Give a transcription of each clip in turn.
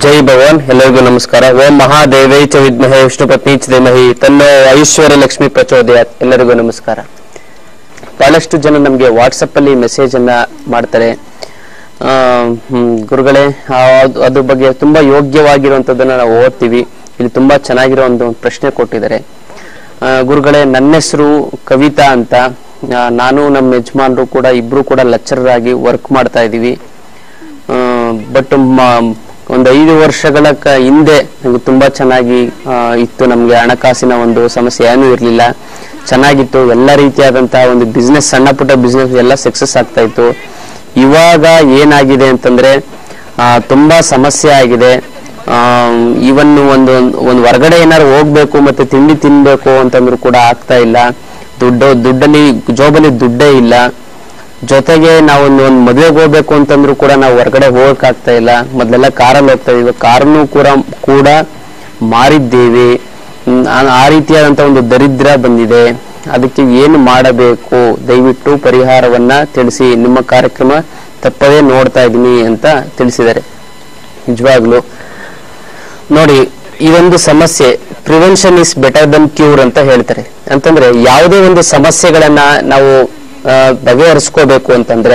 ಜೈ ಭಗವಾನ್ ಎಲ್ಲರಿಗೂ ನಮಸ್ಕಾರ ಓಂ ಮಹಾದೇವೈ ಚ ವಿದ್ಮಹೇ ವಿಷ್ಣು ಪತ್ನಿ ಚ ಧೀಮಹಿ ತನ್ನೋ ಐಶ್ವರ್ಯ ಲಕ್ಷ್ಮಿ ಪ್ರಚೋದಯಾತ್ ಎಲ್ಲರಿಗೂ ನಮಸ್ಕಾರ ಬಹಳಷ್ಟು ಜನ ನಮಗೆ ವಾಟ್ಸಪ್ ಅಲ್ಲಿ ಮೆಸೇಜ್ ಅನ್ನ ಮಾಡ್ತಾರೆ ಆ, ಹ್ಮ್, ಗುರುಗಳೇ ಆ, ಅದು- ಅದ್ರ ಬಗ್ಗೆ ತುಂಬಾ ಯೋಗ್ಯವಾಗಿರುವಂತದ್ದನ್ನ ನಾವು ಓದ್ತೀವಿ ಇಲ್ಲಿ ತುಂಬಾ ಚೆನ್ನಾಗಿರೋ ಒಂದು ಪ್ರಶ್ನೆ ಕೊಟ್ಟಿದ್ದಾರೆ ಆ, ಗುರುಗಳೇ ನನ್ನ ಹೆಸರು ಕವಿತಾ ಅಂತ ಆ, ನಾನು ನಮ್ಮ ಯಜಮಾನರು ಕೂಡ ಇಬ್ರು ಕೂಡ ಲೆಕ್ಚರರ್ ಆಗಿ ವರ್ಕ್ ಮಾಡ್ತಾ ಇದೀವಿ ಬಟ್ ಒಂದು ಐದು ವರ್ಷಗಳ ಕ- ಹಿಂದೆ ನಂಗೆ ತುಂಬಾ ಚೆನ್ನಾಗಿ ಆ, ಇತ್ತು ನಮ್ಗೆ ಹಣಕಾಸಿನ ಒಂದು ಸಮಸ್ಯೆ ಏನೂ ಇರಲಿಲ್ಲ ಚೆನ್ನಾಗಿತ್ತು ಎಲ್ಲ ರೀತಿಯಾದಂತಹ ಒಂದು ಬಿಸ್ನೆಸ್ ಸಣ್ಣ ಪುಟ್ಟ ಬಿಸ್ನೆಸ್ ಎಲ್ಲ ಸಕ್ಸಸ್ ಆಗ್ತಾ ಇತ್ತು ಇವಾಗ ಏನಾಗಿದೆ ಅಂತಂದ್ರೆ ಆ, ತುಂಬಾ ಸಮಸ್ಯೆ ಆಗಿದೆ ಇವನ್ ಒಂದು ಒಂದು ಹೊರಗಡೆ ಏನಾದ್ರು ಹೋಗ್ಬೇಕು ಮತ್ತೆ ತಿಂಡಿ ತಿನ್ಬೇಕು ಅಂತಂದ್ರು ಕೂಡ ಆಗ್ತಾ ಇಲ್ಲ ದುಡ್ಡು ದುಡ್ಡಲ್ಲಿ ಜೋಬಲ್ಲಿ ದುಡ್ಡೇ ಇಲ್ಲ ಜೊತೆಗೆ ನಾವು ಒಂದು ಒಂದು ಮದುವೆಗೆ ಹೋಗ್ಬೇಕು ಅಂತಂದ್ರು ಕೂಡ ನಾವು ಹೊರಗಡೆ ಹೋಗಕ್ ಆಗ್ತಾ ಇಲ್ಲ ಮೊದಲೆಲ್ಲ ಕಾರಲ್ಲಿ ಹೋಗ್ತಾ ಇದೀವಿ ಕಾರನ್ನು ಕೂಡ ಕೂಡ ಮಾರಿದ್ದೇವೆ ಹ್ಮ್, ಆ- ಆ ರೀತಿಯಾದಂತ ಒಂದು ದರಿದ್ರ ಬಂದಿದೆ ಅದಕ್ಕೆ ಏನು ಮಾಡಬೇಕು ದಯವಿಟ್ಟು ಪರಿಹಾರವನ್ನ ತಿಳಿಸಿ ನಿಮ್ಮ ಕಾರ್ಯಕ್ರಮ ತಪ್ಪದೇ ನೋಡ್ತಾ ಇದ್ದೀನಿ ಅಂತ ತಿಳಿಸಿದ್ದಾರೆ ನಿಜವಾಗ್ಲು ನೋಡಿ ಇದೊಂದು ಸಮಸ್ಯೆ prevention is better than cure ಅಂತ ಹೇಳ್ತಾರೆ ಅಂತಂದ್ರೆ ಯಾವುದೇ ಒಂದು ಸಮಸ್ಯೆಗಳನ್ನ ನಾವು ಆ, ಬಗೆಹರಿಸ್ಕೋಬೇಕು ಅಂತಂದ್ರೆ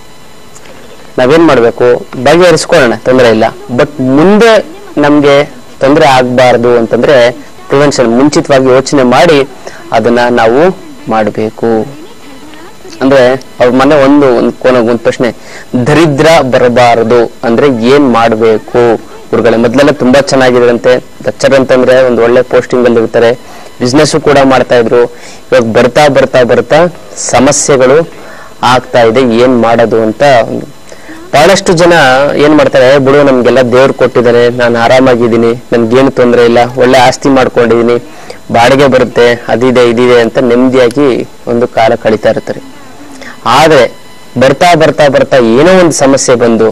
ನಾವೇನ್ ಮಾಡ್ಬೇಕು ಬಗೆಹರಿಸ್ಕೊಳ್ಳೋಣ ತೊಂದರೆ ಇಲ್ಲ ಬಟ್ ಮುಂದೆ ನಮ್ಗೆ ತೊಂದರೆ ಆಗ್ಬಾರ್ದು ಅಂತಂದ್ರೆ ಪ್ರಿವೆನ್ಷನ್ ಮುಂಚಿತವಾಗಿ ಯೋಚನೆ ಮಾಡಿ ಅದನ್ನ ನಾವು ಮಾಡಬೇಕು ಅಂದ್ರೆ ಅವ್ರ ಮನೆ ಒಂದು ಒಂದು ಕೋನ ಒಂದು ಪ್ರಶ್ನೆ ದರಿದ್ರ ಬರಬಾರದು ಅಂದ್ರೆ ಏನ್ ಮಾಡ್ಬೇಕು ಗುರುಗಳೇ ಮೊದ್ಲೆಲ್ಲ ತುಂಬಾ ಚೆನ್ನಾಗಿದ್ರಂತೆ ಲೆಕ್ಚರ್ ಅಂತಂದ್ರೆ ಒಂದು ಒಳ್ಳೆ ಪೋಸ್ಟಿಂಗ್ ಅಲ್ಲಿ ಇರ್ತಾರೆ ಬಿಸ್ನೆಸ್ ಕೂಡ ಮಾಡ್ತಾ ಇದ್ರು ಇವಾಗ ಬರ್ತಾ ಬರ್ತಾ ಬರ್ತಾ ಸಮಸ್ಯೆಗಳು ಆಗ್ತಾ ಇದೆ ಏನ್ ಮಾಡೋದು ಅಂತ ಒಂದು ಬಹಳಷ್ಟು ಜನ ಏನ್ ಮಾಡ್ತಾರೆ ಬಿಡು ನಮ್ಗೆಲ್ಲ ದೇವ್ರು ಕೊಟ್ಟಿದ್ದಾರೆ ನಾನು ಆರಾಮಾಗಿದ್ದೀನಿ ನನ್ಗೇನು ತೊಂದರೆ ಇಲ್ಲ ಒಳ್ಳೆ ಆಸ್ತಿ ಮಾಡ್ಕೊಂಡಿದೀನಿ ಬಾಡಿಗೆ ಬರುತ್ತೆ ಅದಿದೆ ಇದಿದೆ ಅಂತ ನೆಮ್ಮದಿಯಾಗಿ ಒಂದು ಕಾಲ ಕಳೀತಾ ಇರ್ತಾರೆ ಆದ್ರೆ ಬರ್ತಾ ಬರ್ತಾ ಬರ್ತಾ ಏನೋ ಒಂದು ಸಮಸ್ಯೆ ಬಂದು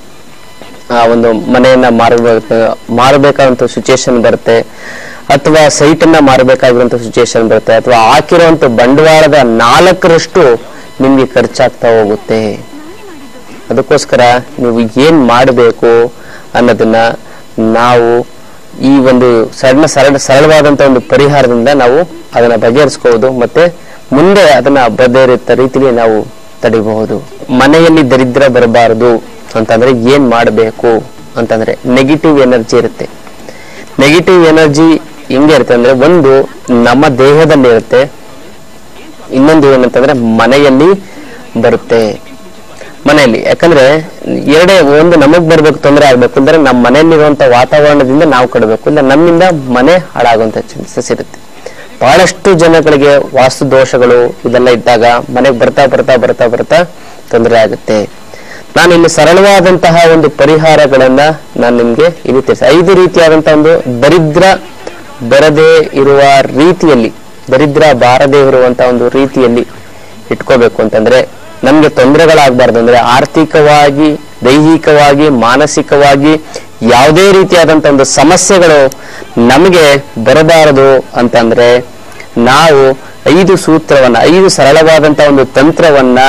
ಆ ಒಂದು ಮನೆಯನ್ನ ಮಾರಬೇಕು ಮಾರಬೇಕಾದಂತ ಸಿಚುಯೇಷನ್ ಬರುತ್ತೆ ಅಥವಾ ಸೈಟ್ ಅನ್ನ ಮಾರಬೇಕಾಗಿರುವಂತ ಸಿಚುಯೇಷನ್ ಬರುತ್ತೆ ಅಥವಾ ಹಾಕಿರುವಂತ ಬಂಡವಾಳದ ನಾಲ್ಕರಷ್ಟು ನಿಮ್ಗೆ ಖರ್ಚಾಗ್ತಾ ಹೋಗುತ್ತೆ ಅದಕ್ಕೋಸ್ಕರ ನೀವು ಏನ್ ಮಾಡಬೇಕು ಅನ್ನೋದನ್ನ ನಾವು ಈ ಒಂದು ಸಣ್ಣ ಸರಳ ಸರಳವಾದಂತ ಒಂದು ಪರಿಹಾರದಿಂದ ನಾವು ಅದನ್ನ ಬಗೆಹರಿಸ್ಕೋಬಹುದು ಮತ್ತೆ ಮುಂದೆ ಅದನ್ನ ಬಗೆಹರಿತ ರೀತಿಯಲ್ಲಿ ನಾವು ತಡಿಬಹುದು ಮನೆಯಲ್ಲಿ ದರಿದ್ರ ಬರಬಾರದು ಅಂತಂದ್ರೆ ಏನ್ ಮಾಡಬೇಕು ಅಂತಂದ್ರೆ ನೆಗೆಟಿವ್ ಎನರ್ಜಿ ಇರುತ್ತೆ ನೆಗೆಟಿವ್ ಎನರ್ಜಿ ಹೆಂಗೆ ಇರುತ್ತೆ ಅಂದ್ರೆ ಒಂದು ನಮ್ಮ ದೇಹದಲ್ಲಿ ಇರುತ್ತೆ ಇನ್ನೊಂದು ಏನಂತಂದ್ರೆ ಮನೆಯಲ್ಲಿ ಬರುತ್ತೆ ಮನೆಯಲ್ಲಿ ಯಾಕಂದ್ರೆ ಎರಡೇ ಒಂದು ನಮಗ್ ಬರ್ಬೇಕು ತೊಂದರೆ ಆಗ್ಬೇಕು ಅಂದ್ರೆ ನಮ್ಮ ಮನೆಯಲ್ಲಿರುವಂತ ವಾತಾವರಣದಿಂದ ನಾವು ಕಡಬೇಕು ಇಲ್ಲ ನಮ್ಮಿಂದ ಮನೆ ಹಾಳಾಗುವಂತ ಚಾನ್ಸಸ್ ಇರುತ್ತೆ ಬಹಳಷ್ಟು ಜನಗಳಿಗೆ ವಾಸ್ತು ದೋಷಗಳು ಇದೆಲ್ಲ ಇದ್ದಾಗ ಮನೆಗೆ ಬರ್ತಾ ಬರ್ತಾ ಬರ್ತಾ ಬರ್ತಾ ತೊಂದರೆ ಆಗುತ್ತೆ ನಾನು ಇಲ್ಲಿ ಸರಳವಾದಂತಹ ಒಂದು ಪರಿಹಾರಗಳನ್ನ ನಾನು ನಿಮ್ಗೆ ಇಲ್ಲಿ ತಿಳಿಸಿ ಐದು ರೀತಿಯಾದಂತಹ ಒಂದು ದರಿದ್ರ ಬರದೇ ಇರುವ ರೀತಿಯಲ್ಲಿ ದರಿದ್ರ ಬಾರದೇ ಇರುವಂತಹ ಒಂದು ರೀತಿಯಲ್ಲಿ ಇಟ್ಕೋಬೇಕು ಅಂತಂದ್ರೆ ನಮ್ಗೆ ತೊಂದರೆಗಳಾಗಬಾರ್ದು ಅಂದ್ರೆ ಆರ್ಥಿಕವಾಗಿ ದೈಹಿಕವಾಗಿ ಮಾನಸಿಕವಾಗಿ ಯಾವುದೇ ರೀತಿಯಾದಂತ ಒಂದು ಸಮಸ್ಯೆಗಳು ನಮಗೆ ಬರಬಾರದು ಅಂತಂದ್ರೆ ನಾವು ಐದು ಸೂತ್ರವನ್ನ ಐದು ಸರಳವಾದಂತ ಒಂದು ತಂತ್ರವನ್ನ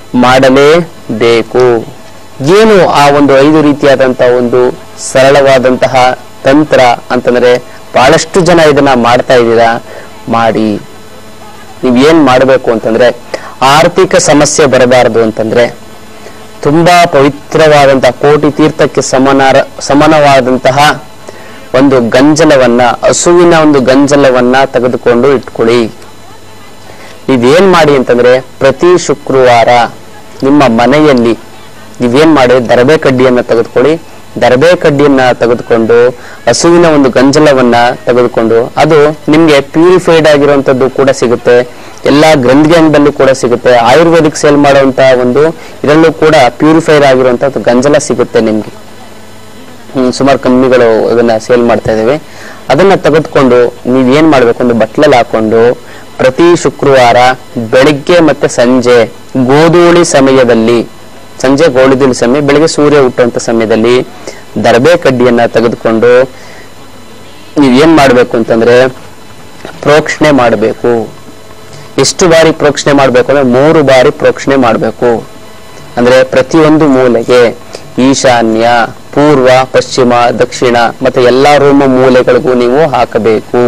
ಮಾಡಲೇಬೇಕು ಏನು ಆ ಒಂದು ಐದು ರೀತಿಯಾದಂತ ಒಂದು ಸರಳವಾದಂತಹ ತಂತ್ರ ಅಂತಂದ್ರೆ ಬಹಳಷ್ಟು ಜನ ಇದನ್ನ ಮಾಡ್ತಾ ಇದ್ದೀರಾ ಮಾಡಿ ನೀವ್ ಏನ್ ಮಾಡಬೇಕು ಅಂತಂದ್ರೆ ಆರ್ಥಿಕ ಸಮಸ್ಯೆ ಬರಬಾರದು ಅಂತಂದ್ರೆ ತುಂಬಾ ಪವಿತ್ರವಾದಂತಹ ಕೋಟಿ ತೀರ್ಥಕ್ಕೆ ಸಮನಾರ ಸಮಾನವಾದಂತಹ ಒಂದು ಗಂಜಲವನ್ನ ಹಸುವಿನ ಒಂದು ಗಂಜಲವನ್ನ ತೆಗೆದುಕೊಂಡು ಇಟ್ಕೊಳ್ಳಿ ನೀವೇನ್ ಮಾಡಿ ಅಂತಂದ್ರೆ ಪ್ರತಿ ಶುಕ್ರವಾರ ನಿಮ್ಮ ಮನೆಯಲ್ಲಿ ನೀವೇನ್ ಮಾಡಿ ದರಬೆ ಕಡ್ಡಿಯನ್ನ ತೆಗೆದುಕೊಳ್ಳಿ ದರಬೆ ಕಡ್ಡಿಯನ್ನ ತೆಗೆದುಕೊಂಡು ಹಸುವಿನ ಒಂದು ಗಂಜಲವನ್ನ ತೆಗೆದುಕೊಂಡು ಅದು ನಿಮ್ಗೆ ಪ್ಯೂರಿಫೈಡ್ ಆಗಿರುವಂತದ್ದು ಕೂಡ ಸಿಗುತ್ತೆ ಎಲ್ಲಾ ಗ್ರಂಥಿಗಳಲ್ಲೂ ಕೂಡ ಸಿಗುತ್ತೆ ಆಯುರ್ವೇದಿಕ್ ಸೇಲ್ ಮಾಡುವಂತ ಒಂದು ಇದರಲ್ಲೂ ಕೂಡ ಪ್ಯೂರಿಫೈಡ್ ಆಗಿರುವಂತ ಗಂಜಲ ಸಿಗುತ್ತೆ ನಿಮ್ಗೆ ಹ್ಮ್, ಸುಮಾರು ಕಂಪ್ನಿಗಳು ಅದನ್ನ ಸೇಲ್ ಮಾಡ್ತಾ ಇದಾವೆ ಅದನ್ನ ತೆಗೆದುಕೊಂಡು ನೀವ್ ಏನ್ ಮಾಡ್ಬೇಕು ಒಂದು ಬಟ್ಲಲ್ಲಿ ಹಾಕೊಂಡು ಪ್ರತಿ ಶುಕ್ರವಾರ ಬೆಳಿಗ್ಗೆ ಮತ್ತೆ ಸಂಜೆ ಗೋಧೂಳಿ ಸಮಯದಲ್ಲಿ ಸಂಜೆ ಗೋಧೂಳಿ ಸಮಯ ಬೆಳಿಗ್ಗೆ ಸೂರ್ಯ ಹುಟ್ಟುವಂತ ಸಮಯದಲ್ಲಿ ದರ್ಬೆ ಕಡ್ಡಿಯನ್ನ ತೆಗೆದುಕೊಂಡು ನೀವ್ ಏನ್ ಮಾಡ್ಬೇಕು ಅಂತಂದ್ರೆ ಪ್ರೋಕ್ಷಣೆ ಮಾಡಬೇಕು ಎಷ್ಟು ಬಾರಿ ಪ್ರೋಕ್ಷಣೆ ಮಾಡ್ಬೇಕು ಅಂದ್ರೆ ಮೂರು ಬಾರಿ ಪ್ರೋಕ್ಷಣೆ ಮಾಡಬೇಕು ಅಂದ್ರೆ ಪ್ರತಿಯೊಂದು ಮೂಲೆಗೆ ಈಶಾನ್ಯ ಪೂರ್ವ ಪಶ್ಚಿಮ ದಕ್ಷಿಣ ಮತ್ತೆ ಎಲ್ಲಾ ರೂಮ ಮೂಲೆಗಳಿಗೂ ನೀವು ಹಾಕಬೇಕು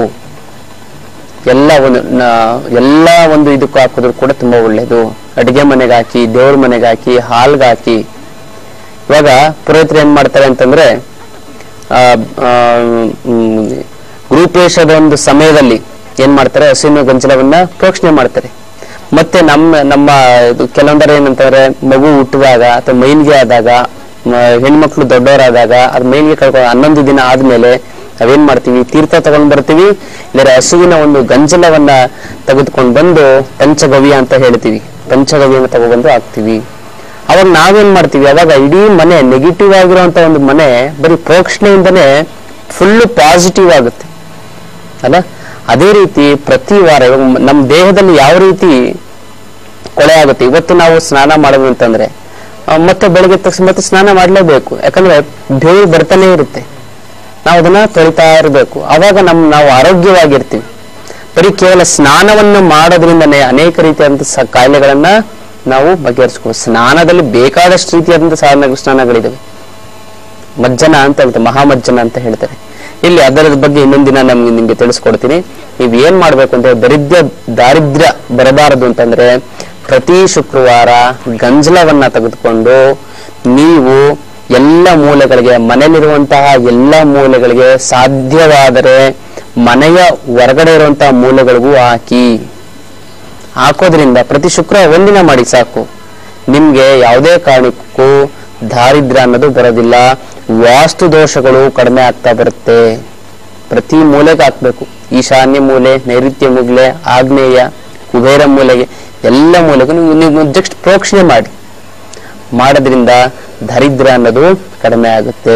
ಎಲ್ಲ ಒಂದು ನ- ಎಲ್ಲ ಒಂದು ಇದಕ್ಕೂ ಹಾಕಿದ್ರು ಕೂಡ ತುಂಬಾ ಒಳ್ಳೇದು ಅಡಿಗೆ ಮನೆಗೆ ಹಾಕಿ ದೇವ್ರ ಮನೆಗೆ ಹಾಕಿ ಹಾಲ್ಗೆ ಹಾಕಿ ಇವಾಗ ಪುರೋಹಿತರು ಏನ್ ಮಾಡ್ತಾರೆ ಅಂತಂದ್ರೆ ಆ, ಆ, ಮ್, ಗುರುಪೇಶದ ಒಂದು ಸಮಯದಲ್ಲಿ ಏನ್ ಮಾಡ್ತಾರೆ ಹಸಿನ ಗಂಜಲವನ್ನ ಪ್ರೋಕ್ಷಣೆ ಮಾಡ್ತಾರೆ ಮತ್ತೆ ನಮ್ಮ ನಮ್ಮ ಇದು ಕೆಲವೊಂದರ ಏನಂತಂದ್ರೆ ಮಗು ಹುಟ್ಟಿದಾಗ ಅಥವಾ ಮೈನ್ಗೆ ಆದಾಗ ಮ- ಹೆಣ್ಮಕ್ಳು ದೊಡ್ಡವರಾದಾಗ ಅದ್ ಮೈನ್ಗೆ ಕಳ್ಕೊ ಹನ್ನೊಂದು ದಿನ ಆದ್ಮೇಲೆ ನಾವೇನ್ ಮಾಡ್ತೀವಿ ತೀರ್ಥ ತಗೊಂಡ್ ಬರ್ತೀವಿ ಇಲ್ಲರ ಹಸುವಿನ ಒಂದು ಗಂಜಲವನ್ನ ತೆಗೆದುಕೊಂಡು ಬಂದು ಪಂಚಗವ್ಯ ಅಂತ ಹೇಳ್ತೀವಿ ಪಂಚಗವ್ಯನ ತಗೊಬಂದು ಹಾಕ್ತಿವಿ ಅವಾಗ ನಾವೇನ್ ಮಾಡ್ತೀವಿ ಅವಾಗ ಇಡೀ ಮನೆ ನೆಗೆಟಿವ್ ಆಗಿರುವಂತ ಒಂದು ಮನೆ ಬರೀ ಪ್ರೋಕ್ಷಣೆಯಿಂದನೇ ಫುಲ್ ಪಾಸಿಟಿವ್ ಆಗುತ್ತೆ ಅಲ್ಲ ಅದೇ ರೀತಿ ಪ್ರತಿ ವಾರ ಇವಾಗ ಮ- ನಮ್ಮ ದೇಹದಲ್ಲಿ ಯಾವ ರೀತಿ ಕೊಳೆ ಆಗುತ್ತೆ ಇವತ್ತು ನಾವು ಸ್ನಾನ ಮಾಡೋದು ಅಂತಂದ್ರೆ ಆ, ಮತ್ತೆ ಬೆಳಗ್ಗೆ ತಕ್ಷಣ ಮತ್ತೆ ಸ್ನಾನ ಮಾಡ್ಲೇಬೇಕು ಯಾಕಂದ್ರೆ ಬೇವು ಬರ್ತಾನೆ ಇರುತ್ತೆ ನಾವು ಅದನ್ನ ತೊಳಿತಾ ಇರಬೇಕು ಅವಾಗ ನಮ್ ನಾವು ಆರೋಗ್ಯವಾಗಿರ್ತೀವಿ ಬರೀ ಕೇವಲ ಸ್ನಾನವನ್ನು ಮಾಡೋದ್ರಿಂದನೇ ಅನೇಕ ರೀತಿಯಾದಂತಹ ಸ- ಕಾಯಿಲೆಗಳನ್ನ ನಾವು ಬಗೆಹರಿಸ್ಕೋ ಸ್ನಾನದಲ್ಲಿ ಬೇಕಾದಷ್ಟು ರೀತಿಯಾದಂತಹ ಸಾಧನ ಸ್ನಾನಗಳಿದಾವೆ ಮಜ್ಜನ ಅಂತ ಹೇಳ್ತಾರೆ ಮಹಾಮಜ್ಜನ ಅಂತ ಹೇಳ್ತಾರೆ ಇಲ್ಲಿ ಅದರ ಬಗ್ಗೆ ಇನ್ನೊಂದ್ ದಿನ ನಮ್ಗೆ ನಿಮ್ಗೆ ತಿಳಿಸ್ಕೊಡ್ತೀನಿ ನೀವ್ ಏನ್ ಮಾಡ್ಬೇಕು ಅಂದ್ರೆ ದರಿದ್ರ ದಾರಿದ್ರ್ಯ ಬರಬಾರದು ಅಂತಂದ್ರೆ ಪ್ರತಿ ಶುಕ್ರವಾರ ಗಂಜಲವನ್ನ ತೆಗೆದುಕೊಂಡು ನೀವು ಎಲ್ಲ ಮೂಲೆಗಳಿಗೆ ಮನೆಯಲ್ಲಿರುವಂತಹ ಎಲ್ಲ ಮೂಲೆಗಳಿಗೆ ಸಾಧ್ಯವಾದರೆ ಮನೆಯ ಹೊರಗಡೆ ಇರುವಂತಹ ಮೂಲೆಗಳಿಗೂ ಹಾಕಿ ಹಾಕೋದ್ರಿಂದ ಪ್ರತಿ ಶುಕ್ರವಾರ ಒಂದಿನ ಮಾಡಿ ಸಾಕು ನಿಮ್ಗೆ ಯಾವುದೇ ಕಾರಣಕ್ಕೂ ದಾರಿದ್ರ್ಯ ಅನ್ನೋದು ಬರೋದಿಲ್ಲ ವಾಸ್ತು ದೋಷಗಳು ಕಡಿಮೆ ಆಗ್ತಾ ಬರುತ್ತೆ ಪ್ರತಿ ಮೂಲೆಗೆ ಹಾಕ್ಬೇಕು ಈಶಾನ್ಯ ಮೂಲೆ ನೈಋತ್ಯ ಮೂಲೆ ಆಗ್ನೇಯ ಕುಬೇರ ಮೂಲೆಗೆ ಎಲ್ಲ ಮೂಲೆಗೂ ನೀವು ನೀವು ಜಸ್ಟ್ ಪ್ರೋಕ್ಷಣೆ ಮಾಡಿ ಮಾಡೋದ್ರಿಂದ ದಾರಿದ್ರ್ಯ ಅನ್ನೋದು ಕಡಿಮೆ ಆಗುತ್ತೆ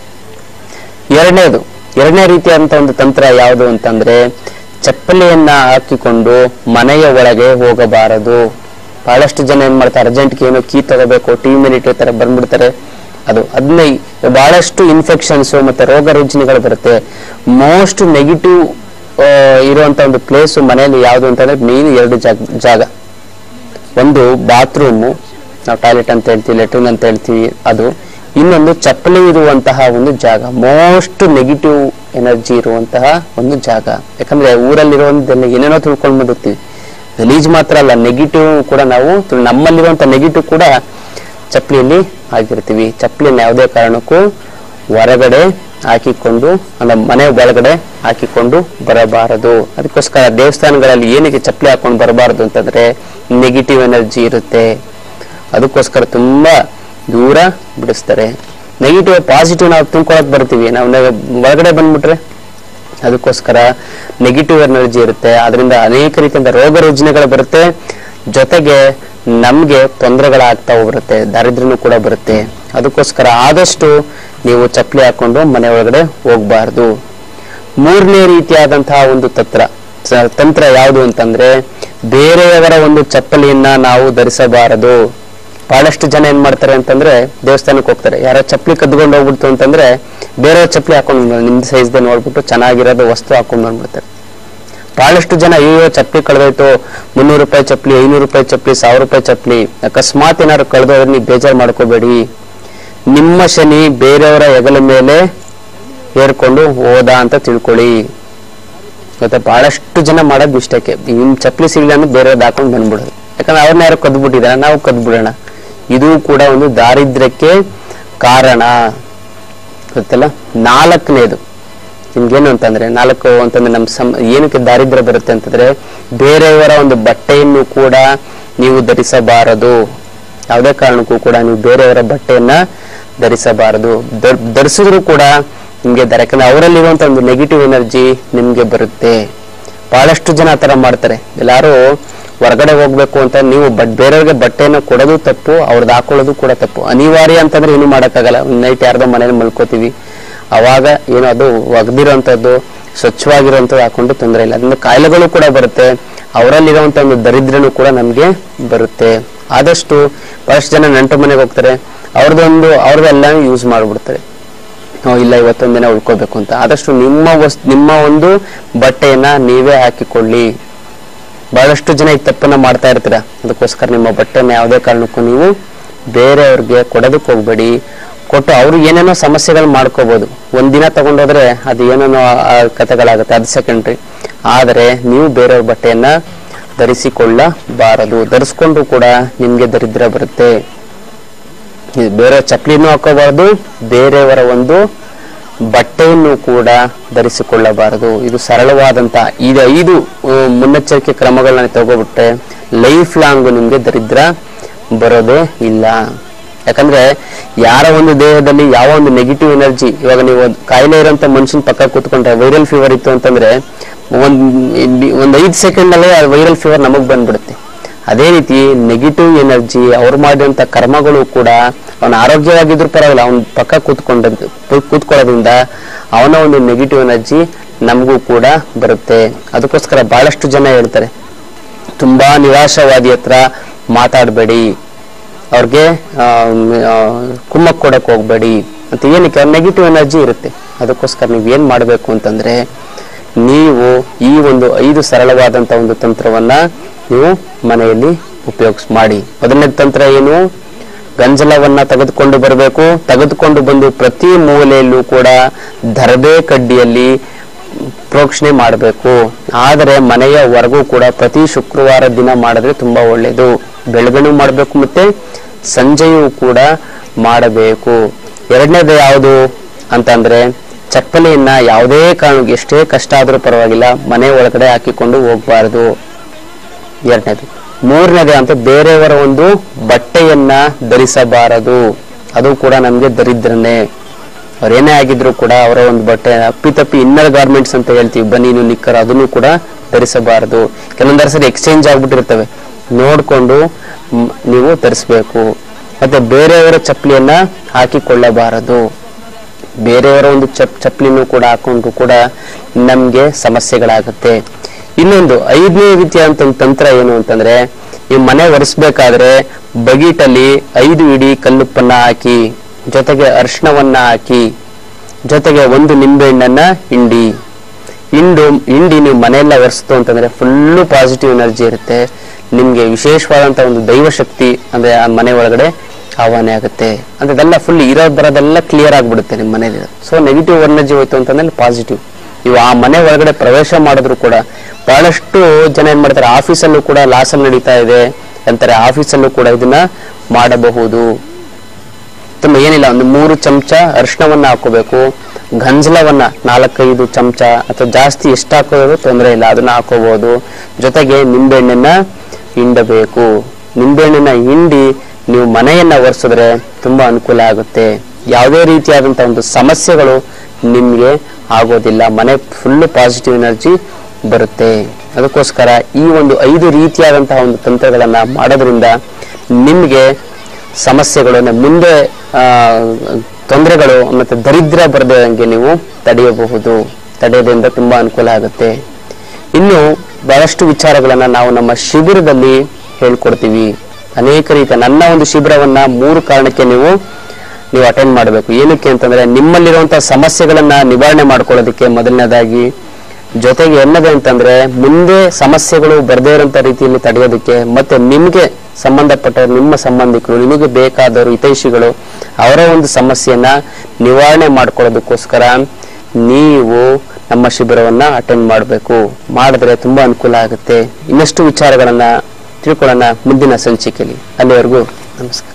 ಎರಡನೇದು ಎರಡನೇ ರೀತಿಯಾದಂತ ಒಂದು ತಂತ್ರ ಯಾವುದು ಅಂತಂದ್ರೆ ಚಪ್ಪಲಿಯನ್ನ ಹಾಕಿಕೊಂಡು ಮನೆಯ ಒಳಗೆ ಹೋಗಬಾರದು ಬಹಳಷ್ಟು ಜನ ಏನ್ ಮಾಡ್ತಾರೆ ಅರ್ಜೆಂಟ್ಗೆ ಏನೋ ಕೀ ತಗೋಬೇಕು ಟಿವಿ ಮೇಲೆ ಇಟ್ಟಿರ್ತಾರೆ ಬಂದ್ಬಿಡ್ತಾರೆ ಅದು ಅದನ್ನ ಬಹಳಷ್ಟು ಇನ್ಫೆಕ್ಷನ್ಸ್ ಮತ್ತೆ ರೋಗ ರುಜಿನಗಳು ಬರುತ್ತೆ ಮೋಸ್ಟ್ ನೆಗೆಟಿವ್ ಇರುವಂತ ಒಂದು ಪ್ಲೇಸ್ ಮನೆಯಲ್ಲಿ ಯಾವುದು ಅಂತಂದ್ರೆ ಮೇನ್ ಎರಡು ಜಾಗ ಜಾಗ ಒಂದು ಬಾತ್ರೂಮು ನಾವು ಟಾಯ್ಲೆಟ್ ಅಂತ ಹೇಳ್ತೀವಿ ಲೆಟ್ರಿನ್ ಅಂತ ಹೇಳ್ತೀವಿ ಅದು ಇನ್ನೊಂದು ಚಪ್ಪಲಿ ಇರುವಂತಹ ಒಂದು ಜಾಗ ಮೋಸ್ಟ್ ನೆಗೆಟಿವ್ ಎನರ್ಜಿ ಇರುವಂತಹ ಒಂದು ಜಾಗ ಯಾಕಂದ್ರೆ ಊರಲ್ಲಿರುವಂತೆಲ್ಲ ಏನೇನೋ ತಿಳ್ಕೊಂಡು ಬಂದಿರ್ತೀವಿ ಗಲೀಜ್ ಮಾತ್ರ ಅಲ್ಲ ನೆಗೆಟಿವ್ ಕೂಡ ನಾವು ತಿಳ್- ನಮ್ಮಲ್ಲಿರುವಂತ ನೆಗೆಟಿವ್ ಕೂಡ ಚಪ್ಪಲಿಯಲ್ಲಿ ಆಗಿರ್ತೀವಿ ಚಪ್ಪಲಿನ ಯಾವುದೇ ಕಾರಣಕ್ಕೂ ಹೊರಗಡೆ ಹಾಕಿಕೊಂಡು ಅಂದ್ರೆ ಮನೆ ಒಳಗಡೆ ಹಾಕಿಕೊಂಡು ಬರಬಾರದು ಅದಕ್ಕೋಸ್ಕರ ದೇವಸ್ಥಾನಗಳಲ್ಲಿ ಏನಕ್ಕೆ ಚಪ್ಪಲಿ ಹಾಕೊಂಡು ಬರಬಾರದು ಅಂತಂದ್ರೆ ನೆಗೆಟಿವ್ ಎನರ್ಜಿ ಇರುತ್ತೆ ಅದಕ್ಕೋಸ್ಕರ ತುಂಬಾ ದೂರ ಬಿಡಿಸ್ತಾರೆ ನೆಗೆಟಿವ್ ಪಾಸಿಟಿವ್ ನಾವು ತಿಳ್ಕೊಳಕ್ ಬರ್ತೀವಿ ನಾವು ನೆ- ಒಳಗಡೆ ಬಂದ್ಬಿಟ್ರೆ ಅದಕ್ಕೋಸ್ಕರ ನೆಗೆಟಿವ್ ಎನರ್ಜಿ ಇರುತ್ತೆ ಅದರಿಂದ ಅನೇಕ ರೀತಿಯಿಂದ ರೋಗ ರುಜಿನಗಳು ಬರುತ್ತೆ ಜೊತೆಗೆ ನಮ್ಗೆ ತೊಂದರೆಗಳಾಗ್ತಾ ಹೋಗ್ಬಿಡುತ್ತೆ ದಾರಿದ್ರ್ಯನೂ ಕೂಡ ಬರುತ್ತೆ ಅದಕ್ಕೋಸ್ಕರ ಆದಷ್ಟು ನೀವು ಚಪ್ಪಲಿ ಹಾಕೊಂಡು ಮನೆ ಒಳಗಡೆ ಹೋಗ್ಬಾರ್ದು ಮೂರನೇ ರೀತಿಯಾದಂತಹ ಒಂದು ತತ್ರ ಸ- ತಂತ್ರ ಯಾವುದು ಅಂತಂದ್ರೆ ಬೇರೆಯವರ ಒಂದು ಚಪ್ಪಲಿಯನ್ನ ನಾವು ಧರಿಸಬಾರದು ಬಹಳಷ್ಟು ಜನ ಏನ್ ಮಾಡ್ತಾರೆ ಅಂತಂದ್ರೆ ದೇವಸ್ಥಾನಕ್ಕೆ ಹೋಗ್ತಾರೆ ಯಾರೋ ಚಪ್ಪಲಿ ಕದ್ಕೊಂಡು ಹೋಗ್ಬಿಡ್ತು ಅಂತಂದ್ರೆ ಬೇರೆಯವ್ರ ಚಪ್ಪಲಿ ಹಾಕೊಂಡು ನಿಮ್ ಸೈಜ್ದೆ ನೋಡ್ಬಿಟ್ಟು ಚೆನ್ನಾಗಿರೋದು ವಸ್ತು ಹಾಕೊಂಡು ಬಂದ್ಬಿಡ್ತಾರೆ ಬಹಳಷ್ಟು ಜನ ಅಯ್ಯೋ ಚಪ್ಪಲಿ ಕಳೆದೋಯ್ತು ಮುನ್ನೂರು ರೂಪಾಯಿ ಚಪ್ಪಲಿ ಐನೂರು ರೂಪಾಯಿ ಚಪ್ಪಲಿ ಸಾವಿರ ರೂಪಾಯಿ ಚಪ್ಪಲಿ ಅಕಸ್ಮಾತ್ ಏನಾದ್ರು ಕಳೆದೋದ್ರೆ ನೀವು ಬೇಜಾರು ಮಾಡ್ಕೋಬೇಡಿ ನಿಮ್ಮ ಶನಿ ಬೇರೆಯವರ ಹೆಗಲ ಮೇಲೆ ಏರ್ಕೊಂಡು ಹೋದ ಅಂತ ತಿಳ್ಕೊಳ್ಳಿ ಮತ್ತೆ ಬಹಳಷ್ಟು ಜನ ಮಾಡೋದು ಮಿಸ್ಟೇಕ್ ನಿಮ್ ಚಪ್ಪಲಿ ಸಿಗ್ಲಿ ಅಂದ್ರೆ ಬೇರೆಯವ್ರದ್ದು ಹಾಕೊಂಡು ಬಂದ್ಬಿಡೋದು ಯಾಕಂದ್ರೆ ಅವ್ರನ್ನ ಯಾರೋ ಕದ್ಬಿಟ್ಟಿದ್ದಾರೆ ನಾವು ಕದ್ಬಿಡೋಣ ಇದು ಕೂಡ ಒಂದು ದಾರಿದ್ರ್ಯಕ್ಕೆ ಕಾರಣ ಗೊತ್ತಲ್ಲ ನಾಲ್ಕನೇದು ನಿಮ್ಗೇನು ಅಂತಂದ್ರೆ ನಾಲ್ಕು ಅಂತಂದ್ರೆ ನಮ್ಮ ಸಂ ಏನಕ್ಕೆ ದಾರಿದ್ರ್ಯ ಬರುತ್ತೆ ಅಂತಂದ್ರೆ ಬೇರೆಯವರ ಒಂದು ಬಟ್ಟೆಯನ್ನು ಕೂಡ ನೀವು ಧರಿಸಬಾರದು ಯಾವುದೇ ಕಾರಣಕ್ಕೂ ಕೂಡ ನೀವು ಬೇರೆಯವರ ಬಟ್ಟೆಯನ್ನ ಧರಿಸಬಾರದು ಧರ್- ಧರಿಸಿದ್ರು ಕೂಡ ನಿಮ್ಗೆ ಧರ ಯಾಕಂದ್ರೆ ಅವರಲ್ಲಿರುವಂತ ಒಂದು ನೆಗೆಟಿವ್ ಎನರ್ಜಿ ನಿಮ್ಗೆ ಬರುತ್ತೆ ಬಹಳಷ್ಟು ಜನ ಆ ತರ ಮಾಡ್ತಾರೆ ಎಲ್ಲಾರು ಹೊರಗಡೆ ಹೋಗ್ಬೇಕು ಅಂತ ನೀವು ಬಟ್ ಬೇರೆಯವ್ರಿಗೆ ಬಟ್ಟೆಯನ್ನು ಕೊಡೋದು ತಪ್ಪು ಅವ್ರದ್ದು ಹಾಕೊಳ್ಳೋದು ಕೂಡ ತಪ್ಪು ಅನಿವಾರ್ಯ ಅಂತಂದ್ರೆ ಏನು ಮಾಡೋಕ್ಕಾಗಲ್ಲ ನೈಟ್ ಯಾರ್ದೋ ಮನೇಲಿ ಮಲ್ಕೋತೀವಿ ಅವಾಗ ಏನು ಅದು ಒಗ್ದಿರೋಂಥದ್ದು ಸ್ವಚ್ಛವಾಗಿರುವಂಥದ್ದು ಹಾಕೊಂಡು ತೊಂದರೆ ಇಲ್ಲ ಅದರಿಂದ ಕಾಯಿಲೆಗಳು ಕೂಡ ಬರುತ್ತೆ ಅವರಲ್ಲಿರುವಂತ ಒಂದು ದರಿದ್ರನು ಕೂಡ ನಮ್ಗೆ ಬರುತ್ತೆ ಆದಷ್ಟು ಬಹಳಷ್ಟು ಜನ ನೆಂಟು ಮನೆಗೆ ಹೋಗ್ತಾರೆ ಅವ್ರದ್ದೊಂದು ಅವ್ರದ್ದೆಲ್ಲ ಯೂಸ್ ಮಾಡ್ಬಿಡ್ತಾರೆ ನಾವು ಇಲ್ಲ ಇವತ್ತೊಂದ್ ದಿನ ಉಳ್ಕೋಬೇಕು ಅಂತ ಆದಷ್ಟು ನಿಮ್ಮ ವಸ್ ನಿಮ್ಮ ಒಂದು ಬಟ್ಟೆಯನ್ನ ನೀವೇ ಹಾಕಿಕೊಳ್ಳಿ ಬಹಳಷ್ಟು ಜನ ಈ ತಪ್ಪನ್ನ ಮಾಡ್ತಾ ಇರ್ತೀರ ಅದಕ್ಕೋಸ್ಕರ ನಿಮ್ಮ ಬಟ್ಟೆನ ಯಾವುದೇ ಕಾರಣಕ್ಕೂ ನೀವು ಬೇರೆಯವ್ರಿಗೆ ಕೊಡೋದಕ್ಕೆ ಹೋಗ್ಬೇಡಿ ಕೊಟ್ಟು ಅವ್ರು ಏನೇನೋ ಸಮಸ್ಯೆಗಳು ಮಾಡ್ಕೋಬಹುದು ಒಂದಿನ ತಗೊಂಡೋದ್ರೆ ಅದು ಏನೇನೋ ಆ ಕಥೆಗಳಾಗುತ್ತೆ ಅದು ಸೆಕೆಂಡ್ರಿ ಆದರೆ ನೀವು ಬೇರೆಯವ್ರ ಬಟ್ಟೆಯನ್ನ ಧರಿಸಿಕೊಳ್ಳಬಾರದು ಧರಿಸ್ಕೊಂಡು ಕೂಡ ನಿಮ್ಗೆ ದರಿದ್ರ ಬರುತ್ತೆ ಇದು ಬೇರೆ ಚಪ್ಪಲಿನೂ ಹಾಕೋಬಾರದು ಬೇರೆಯವರ ಒಂದು ಬಟ್ಟೆಯನ್ನು ಕೂಡ ಧರಿಸಿಕೊಳ್ಳಬಾರದು ಇದು ಸರಳವಾದಂತ ಇದು ಐದು ಆ, ಮುನ್ನೆಚ್ಚರಿಕೆ ಕ್ರಮಗಳನ್ನ ತಗೋಬಿಟ್ರೆ ಲೈಫ್ ಲಾಂಗ್ ನಿಮ್ಗೆ ದರಿದ್ರ ಬರೋದೇ ಇಲ್ಲ ಯಾಕಂದ್ರೆ ಯಾರ ಒಂದು ದೇಹದಲ್ಲಿ ಯಾವ ಒಂದು ನೆಗೆಟಿವ್ ಎನರ್ಜಿ ಇವಾಗ ನೀವು ಒಂದ್ ಕಾಯಿಲೆ ಇರೋಂಥ ಮನುಷ್ಯನ ಪಕ್ಕ ಕೂತ್ಕೊಂಡ್ರೆ ವೈರಲ್ ಫೀವರ್ ಇತ್ತು ಅಂತಂದ್ರೆ ಒಂದ್ ಇಲ್ಲಿ ಒಂದ್ ಐದು ಸೆಕೆಂಡ್ ಅಲ್ಲೇ ವೈರಲ್ ಫೀವರ್ ನಮಗ್ ಬಂದ್ಬಿಡುತ್ತೆ ಅದೇ ರೀತಿ ನೆಗೆಟಿವ್ ಎನರ್ಜಿ ಅವ್ರು ಮಾಡಿದಂತ ಕರ್ಮಗಳು ಕೂಡ ಅವನ ಆರೋಗ್ಯವಾಗಿದ್ರು ಪರವಾಗಿಲ್ಲ ಅವನ ಪಕ್ಕ ಕೂತ್ಕೊಂಡ ಕೂತ್ಕೊಳ್ಳೋದ್ರಿಂದ ಅವನ ಒಂದು ನೆಗೆಟಿವ್ ಎನರ್ಜಿ ನಮಗೂ ಕೂಡ ಬರುತ್ತೆ ಅದಕ್ಕೋಸ್ಕರ ಬಹಳಷ್ಟು ಜನ ಹೇಳ್ತಾರೆ ತುಂಬಾ ನಿರಾಶಾವಾದಿ ಹತ್ರ ಮಾತಾಡಬೇಡಿ ಅವ್ರಿಗೆ ಕುಮ್ಮಕ್ ಕೊಡಕ್ ಹೋಗ್ಬೇಡಿ ಅಂತ ಏನಕ್ಕೆ ನೆಗೆಟಿವ್ ಎನರ್ಜಿ ಇರುತ್ತೆ ಅದಕ್ಕೋಸ್ಕರ ನೀವು ಏನ್ ಮಾಡ್ಬೇಕು ಅಂತಂದ್ರೆ ನೀವು ಈ ಒಂದು ಐದು ಸರಳವಾದಂತ ಒಂದು ತಂತ್ರವನ್ನ ನೀವು ಮನೆಯಲ್ಲಿ ಉಪಯೋಗಿಸ್ ಮಾಡಿ ಮೊದಲನೇ ತಂತ್ರ ಏನು ಗಂಜಲವನ್ನ ತೆಗೆದುಕೊಂಡು ಬರಬೇಕು ತೆಗೆದುಕೊಂಡು ಬಂದು ಪ್ರತಿ ಮೂಲೆಯಲ್ಲೂ ಕೂಡ ದರ್ಬೆ ಕಡ್ಡಿಯಲ್ಲಿ ಪ್ರೋಕ್ಷಣೆ ಮಾಡಬೇಕು ಆದರೆ ಮನೆಯ ಹೊರಗೂ ಕೂಡ ಪ್ರತಿ ಶುಕ್ರವಾರ ದಿನ ಮಾಡಿದ್ರೆ ತುಂಬಾ ಒಳ್ಳೆಯದು ಬೆಳಗನು ಮಾಡಬೇಕು ಮತ್ತೆ ಸಂಜೆಯೂ ಕೂಡ ಮಾಡಬೇಕು ಎರಡನೇದು ಯಾವುದು ಅಂತಂದ್ರೆ ಚಪ್ಪಲಿಯನ್ನ ಯಾವುದೇ ಕಾರಣಕ್ಕೆ ಎಷ್ಟೇ ಕಷ್ಟ ಆದ್ರೂ ಪರವಾಗಿಲ್ಲ ಮನೆ ಒಳಗಡೆ ಹಾಕಿಕೊಂಡು ಹೋಗ್ಬಾರ್ದು ಎರಡನೇದು ಮೂರನೇದು ಅಂತ ಬೇರೆಯವರ ಒಂದು ಬಟ್ಟೆಯನ್ನ ಧರಿಸಬಾರದು ಅದು ಕೂಡ ನಮ್ಗೆ ದರಿದ್ರನೇ ಅವ್ರೇನೇ ಆಗಿದ್ರು ಕೂಡ ಅವರ ಒಂದು ಬಟ್ಟೆ ಅಪ್ಪಿತಪ್ಪಿ ಇನ್ನರ್ ಗಾರ್ಮೆಂಟ್ಸ್ ಅಂತ ಹೇಳ್ತೀವಿ ಬನೀನು ನಿಕ್ಕರ್ ಅದನ್ನು ಕೂಡ ಧರಿಸಬಾರದು ಕೆಲವೊಂದರ ಸರಿ ಎಕ್ಸ್ಚೇಂಜ್ ಆಗ್ಬಿಟ್ಟಿರ್ತವೆ ನೋಡ್ಕೊಂಡು ಮ್, ನೀವು ಧರಿಸ್ಬೇಕು ಮತ್ತೆ ಬೇರೆಯವರ ಚಪ್ಪಲಿಯನ್ನ ಹಾಕಿಕೊಳ್ಳಬಾರದು ಬೇರೆಯವರ ಒಂದು ಚಪ್ ಚಪ್ಪಲಿನೂ ಕೂಡ ಹಾಕೊಂಡು ಕೂಡ ನಮ್ಗೆ ಸಮಸ್ಯೆಗಳಾಗುತ್ತೆ ಇನ್ನೊಂದು ಐದನೇ ರೀತಿಯಾದಂತ ಒಂದು ತಂತ್ರ ಏನು ಅಂತಂದ್ರೆ ನೀವು ಮನೆ ಒರೆಸ್ಬೇಕಾದ್ರೆ ಬಗೀಟಲ್ಲಿ ಐದು ಇಡಿ ಕಲ್ಲುಪ್ಪನ್ನ ಹಾಕಿ ಜೊತೆಗೆ ಅರಿಶಿಣವನ್ನ ಹಾಕಿ ಜೊತೆಗೆ ಒಂದು ನಿಂಬೆಹಣ್ಣನ್ನ ಹಿಂಡಿ ಹಿಂಡು ಹಿಂಡಿ ನೀವು ಮನೆಯೆಲ್ಲ ಒರೆಸ್ತು ಅಂತಂದ್ರೆ ಫುಲ್ಲು ಪಾಸಿಟಿವ್ ಎನರ್ಜಿ ಇರುತ್ತೆ ನಿಮ್ಗೆ ವಿಶೇಷವಾದಂತ ಒಂದು ದೈವ ಶಕ್ತಿ ಅಂದ್ರೆ ಆ ಮನೆ ಒಳಗಡೆ ಆಹ್ವಾನ ಆಗುತ್ತೆ ಅಂದ್ರೆ ಅದೆಲ್ಲ ಫುಲ್ ಇರೋದ್ ಬರೋದೆಲ್ಲ ಕ್ಲಿಯರ್ ಆಗ್ಬಿಡುತ್ತೆ ನಿಮ್ಮ ಮನೇಲಿ ಸೊ ನೆಗೆಟಿವ್ ಎನರ್ಜಿ ಹೋಯ್ತು ಅಂತಂದ್ರೆ ಪಾಸಿಟಿವ್ ನೀವು ಆ ಮನೆ ಒಳಗಡೆ ಪ್ರವೇಶ ಮಾಡಿದ್ರು ಕೂಡ ಬಹಳಷ್ಟು ಜನ ಏನ್ ಮಾಡ್ತಾರೆ ಆಫೀಸಲ್ಲೂ ಕೂಡ ಲಾಸಲ್ಲಿ ನಡೀತಾ ಇದೆ ಅಂತಾರೆ ಆಫೀಸಲ್ಲೂ ಕೂಡ ಇದನ್ನ ಮಾಡಬಹುದು ತುಂಬ ಏನಿಲ್ಲ ಒಂದು ಮೂರು ಚಮಚ ಅರಿಶಿಣವನ್ನ ಹಾಕೋಬೇಕು ಗಂಜಲವನ್ನ ನಾಲ್ಕೈದು ಚಮಚ ಅಥವಾ ಜಾಸ್ತಿ ಎಷ್ಟು ಹಾಕೋದು ತೊಂದರೆ ಇಲ್ಲ ಅದನ್ನ ಹಾಕೋಬಹುದು ಜೊತೆಗೆ ನಿಂಬೆಹಣ್ಣನ್ನ ಹಿಂಡಬೇಕು ನಿಂಬೆಹಣ್ಣನ್ನ ಹಿಂಡಿ ನೀವು ಮನೆಯನ್ನ ಒರೆಸಿದ್ರೆ ತುಂಬಾ ಅನುಕೂಲ ಆಗುತ್ತೆ ಯಾವುದೇ ರೀತಿಯಾದಂತ ಒಂದು ಸಮಸ್ಯೆಗಳು ನಿಮ್ಗೆ ಆಗೋದಿಲ್ಲ ಮನೆ ಫುಲ್ ಪಾಸಿಟಿವ್ ಎನರ್ಜಿ ಬರುತ್ತೆ ಅದಕ್ಕೋಸ್ಕರ ಈ ಒಂದು ಐದು ರೀತಿಯಾದಂತಹ ಒಂದು ತಂತ್ರಗಳನ್ನ ಮಾಡೋದ್ರಿಂದ ನಿಮ್ಗೆ ಸಮಸ್ಯೆಗಳು ಮುಂದೆ ಆ, ತೊಂದರೆಗಳು ಮತ್ತೆ ದರಿದ್ರ ಬರದಂಗೆ ನೀವು ತಡೆಯಬಹುದು ತಡೆಯೋದ್ರಿಂದ ತುಂಬಾ ಅನುಕೂಲ ಆಗುತ್ತೆ ಇನ್ನು ಬಹಳಷ್ಟು ವಿಚಾರಗಳನ್ನ ನಾವು ನಮ್ಮ ಶಿಬಿರದಲ್ಲಿ ಹೇಳ್ಕೊಡ್ತೀವಿ ಅನೇಕ ರೀತಿಯ ನನ್ನ ಒಂದು ಶಿಬಿರವನ್ನ ಮೂರು ಕಾರಣಕ್ಕೆ ನೀವು ನೀವು ಅಟೆಂಡ್ ಮಾಡಬೇಕು ಏನಕ್ಕೆ ಅಂತಂದ್ರೆ ನಿಮ್ಮಲ್ಲಿರುವಂತಹ ಸಮಸ್ಯೆಗಳನ್ನ ನಿವಾರಣೆ ಮಾಡ್ಕೊಳ್ಳೋದಕ್ಕೆ ಮೊದಲನೇದಾಗಿ ಜೊತೆಗೆ ಏನದು ಅಂತಂದ್ರೆ ಮುಂದೆ ಸಮಸ್ಯೆಗಳು ಬರದೇ ಇರೋಂಥ ರೀತಿಯಲ್ಲಿ ತಡೆಯೋದಕ್ಕೆ ಮತ್ತೆ ನಿಮ್ಗೆ ಸಂಬಂಧಪಟ್ಟವರು ನಿಮ್ಮ ಸಂಬಂಧಿಕರು ನಿಮಗೆ ಬೇಕಾದವರು ಹಿತೈಷಿಗಳು ಅವರ ಒಂದು ಸಮಸ್ಯೆಯನ್ನ ನಿವಾರಣೆ ಮಾಡ್ಕೊಳ್ಳೋದಕ್ಕೋಸ್ಕರ ನೀವು ನಮ್ಮ ಶಿಬಿರವನ್ನ ಅಟೆಂಡ್ ಮಾಡಬೇಕು ಮಾಡಿದ್ರೆ ತುಂಬಾ ಅನುಕೂಲ ಆಗುತ್ತೆ ಇನ್ನಷ್ಟು ವಿಚಾರಗಳನ್ನ ತಿಳ್ಕೊಳ್ಳೋಣ ಮುಂದಿನ ಸಂಚಿಕೆಯಲ್ಲಿ ಅಲ್ಲಿವರೆಗೂ ನಮಸ್ಕಾರ